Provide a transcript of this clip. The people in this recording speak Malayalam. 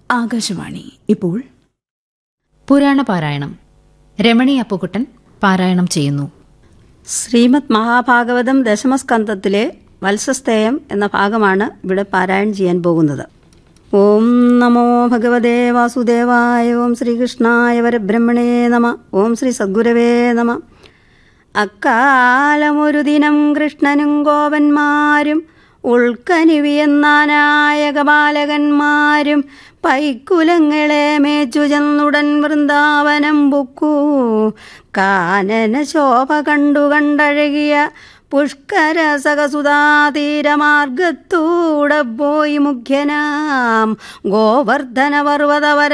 ആകാശവാണി ഇപ്പോൾ പുരാണ പാരായണം രമണി അപ്പുകുട്ടൻ പാരായണം ചെയ്യുന്നു ശ്രീമദ് മഹാഭാഗവതം ദശമസ്കന്ധത്തിലെ വത്സസ്തേയം എന്ന ഭാഗമാണ് ഇവിടെ പാരായണം ചെയ്യാൻ പോകുന്നത് ഓം നമോ ഭഗവതേ വാസുദേവായ ഓം ശ്രീകൃഷ്ണായ പരബ്രഹ്മണേ നമ ഓം ശ്രീ സദ്ഗുരവേ നമ അക്കാലമൊരു ദിനം കൃഷ്ണനും ഗോപന്മാരും ഉൾക്കനിവിയെന്നാനായ കപാലകന്മാരും പൈക്കുലങ്ങളെ മേച്ചു ചെന്നുടൻ വൃന്ദാവനം ബുക്കു കാനന ശോഭ കണ്ടു കണ്ടഴകിയ പുഷ്കര സഹസുതാതീരമാർഗത്തൂടെ പോയി മുഖ്യനാം ഗോവർദ്ധന പർവ്വതവര